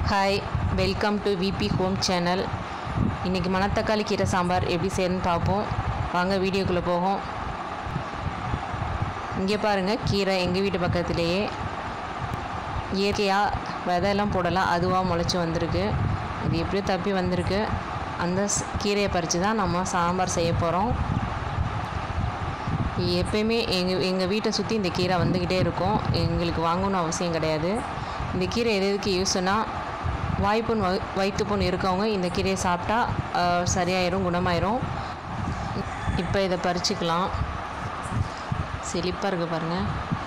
hi welcome to VP home channel இன்றைக்கி மணத்தக்காளி கீரை சாம்பார் எப்படி செய்யணும்னு பார்ப்போம் வாங்க வீடியோக்குள்ளே போகும் இங்கே பாருங்கள் கீரை எங்கள் வீட்டு பக்கத்துலேயே இயற்கையாக விதையெல்லாம் போடலாம் அதுவாக முளைச்சி வந்திருக்கு இது எப்படியோ தப்பி வந்திருக்கு அந்த ஸ்- கீரையை பறித்து தான் நம்ம சாம்பார் செய்ய போகிறோம் எப்பயுமே எங்கள் எங்கள் வீட்டை சுற்றி இந்த கீரை வந்துக்கிட்டே இருக்கும் எங்களுக்கு வாங்கணும்னு அவசியம் கிடையாது இந்த கீரை எது எதுக்கு யூஸ்னா வாய்ப்புண் வயி வயிற்றுப்புண் இருக்கவங்க இந்த கீரையை சாப்பிட்டா ஆஹ், சரியாயிரும் குணமாயிரும் இப்போ இதை பறிச்சுக்கலாம் செழிப்பாக இருக்குது பாருங்கள்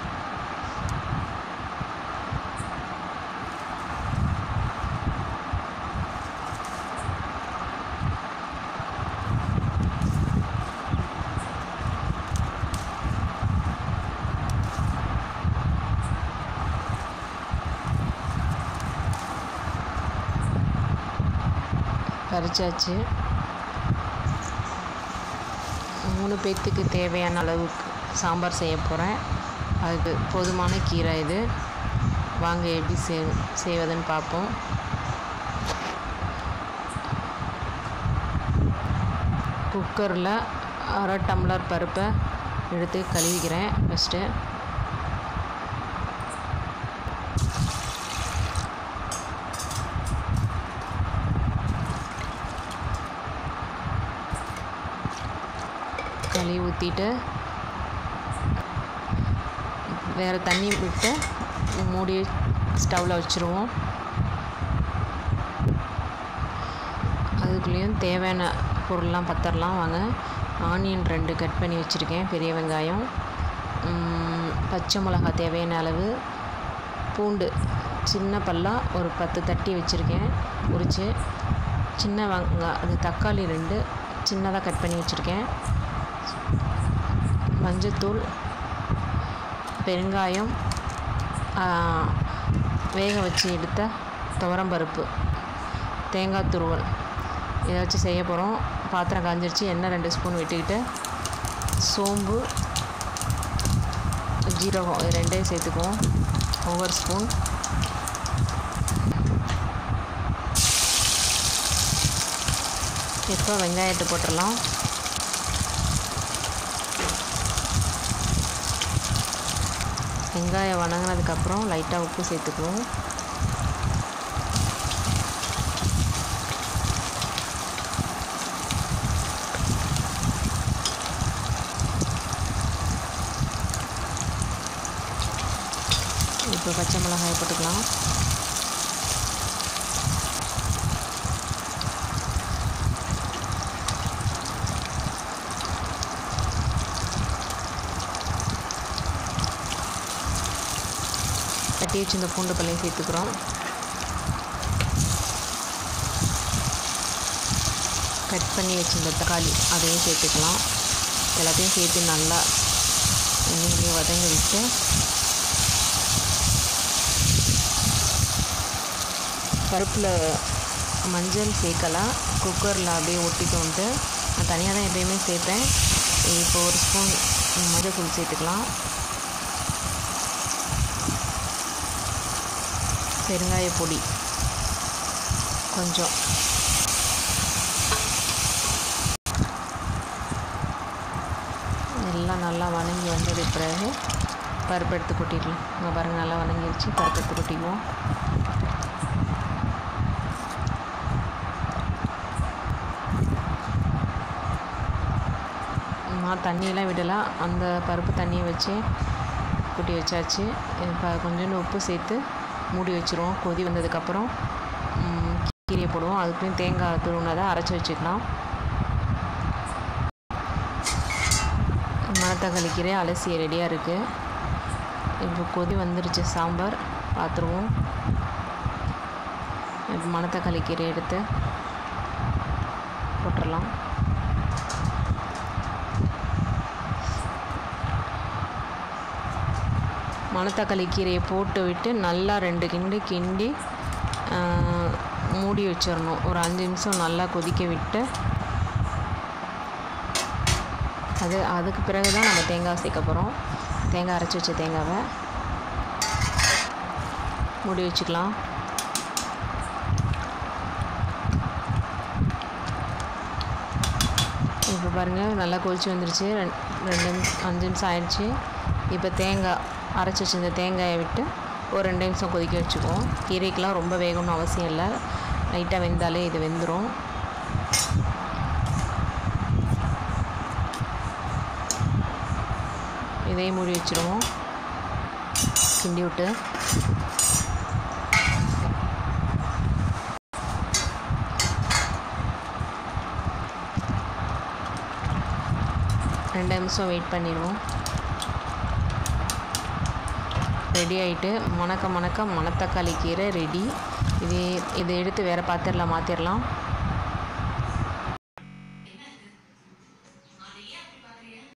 பறிச்சாச்சு மூணு பேர்த்துக்கு தேவையான அளவுக்கு சாம்பார் செய்ய போகிறேன் அதுக்கு போதுமான கீரை இது வாங்க எப்படி செய் செய்வதுன்னு பார்ப்போம் குக்கரில் அரை டம்ளர் பருப்பை எடுத்து கழுவிக்கிறேன் ஃபஸ்ட்டு கழுவி ஊற்றிட்டு வேறு தண்ணி விட்டு மூடி ஸ்டவ்வில் வச்சுருவோம் அதுக்குள்ளேயும் தேவையான பொருள்லாம் பத்தரலாம் வாங்க ஆனியன் ரெண்டு கட் பண்ணி வச்சுருக்கேன் பெரிய வெங்காயம் ம், பச்சை மிளகா தேவையான அளவு பூண்டு சின்ன பல்லாக ஒரு பத்து தட்டி வச்சுருக்கேன் உரித்து சின்ன வெங்கா அது தக்காளி ரெண்டு சின்னதாக கட் பண்ணி வச்சுருக்கேன் மஞ்சத்தூள் பெருங்காயம் ஆ, வேக வச்சு எடுத்த துவரம்பருப்பு தேங்காய் துருவல் இதை வச்சு செய்ய போகிறோம் பாத்திரம் காஞ்சிருச்சு எண்ணெய் ரெண்டு ஸ்பூன் விட்டுக்கிட்டு சோம்பு ஜீரகம் இது ரெண்டையும் சேர்த்துக்குவோம் ஒவ்வொரு ஸ்பூன் இப்போ வெங்காயத்தை போட்டுடலாம் வெங்காயம் வணங்கினதுக்கப்புறம் லைட்டாக உப்பு சேர்த்துக்குவோம் இப்போ பச்சை மிளகாய் போட்டுக்கலாம் தட்டி வச்சு இந்த பூண்டு பல்லையும் சேர்த்துக்கிறோம் கட் பண்ணி வச்சிருந்த தக்காளி அதையும் சேர்த்துக்கலாம் எல்லாத்தையும் சேர்த்து நல்லா எண்ணெயிலையும் வதங்க விட்டு பருப்பில் மஞ்சள் சேர்க்கலாம் குக்கரில் அப்படியே ஒட்டிக்கொண்டு நான் தனியாக தான் எப்பயுமே சேர்ப்பேன் இப்போ ஒரு ஸ்பூன் மஞ்சள் தூள் சேர்த்துக்கலாம் பெருங்காய பொடி கொஞ்சம் எல்லாம் நல்லா வணங்கி வந்தது பிறகு பருப்பு எடுத்து கொட்டிடலாம் இங்கே பாருங்கள் நல்லா வணங்கிருச்சு பருப்பு எடுத்து கொட்டிக்குவோம் நான் தண்ணியெல்லாம் விடலாம் அந்த பருப்பு தண்ணியை வச்சு கொட்டி வச்சாச்சு இப்போ கொஞ்சோண்டு உப்பு சேர்த்து மூடி வச்சுருவோம் கொதி வந்ததுக்கப்புறம் ம், கீரையை போடுவோம் அதுக்குள்ளேயும் தேங்காய் துருவினதை அரைச்சி வச்சுக்கலாம் மணத்தக்காளி கீரை அலசி ரெடியாக இருக்குது இப்போ கொதி வந்துருச்சு சாம்பார் பார்த்துருவோம் இப்போ மணத்தக்காளி கீரை எடுத்து போட்டுடலாம் மணத்தக்காளி கீரையை போட்டு விட்டு நல்லா ரெண்டு கிண்டு கிண்டி ஆ, மூடி வச்சிடணும் ஒரு அஞ்சு நிமிஷம் நல்லா கொதிக்க விட்டு அது அதுக்கு பிறகு தான் நம்ம தேங்காய் சேர்க்க போகிறோம் தேங்காய் அரைச்சி வச்ச தேங்காவை மூடி வச்சுக்கலாம் பாருங்கள் நல்லா கொதிச்சு வந்துருச்சு ரெண் ரெண்டு நிமிஷம் அஞ்சு நிமிஷம் ஆயிடுச்சு இப்போ தேங்காய் அரைச்சி வச்சிருந்த தேங்காயை விட்டு ஒரு ரெண்டு நிமிஷம் கொதிக்க வச்சுக்குவோம் கீரைக்கெலாம் ரொம்ப வேகணும்னு அவசியம் இல்லை லைட்டாக வெந்தாலே இது வெந்துடும் இதையும் மூடி வச்சுருவோம் கிண்டி விட்டு ரெண்டு நிமிஷம் வெயிட் பண்ணிடுவோம் ரெடி ஆகிட்டு மணக்க மணக்க மணத்தக்காளி கீரை ரெடி இது இதை எடுத்து வேறு பாத்திரத்தில் மாற்றிடலாம்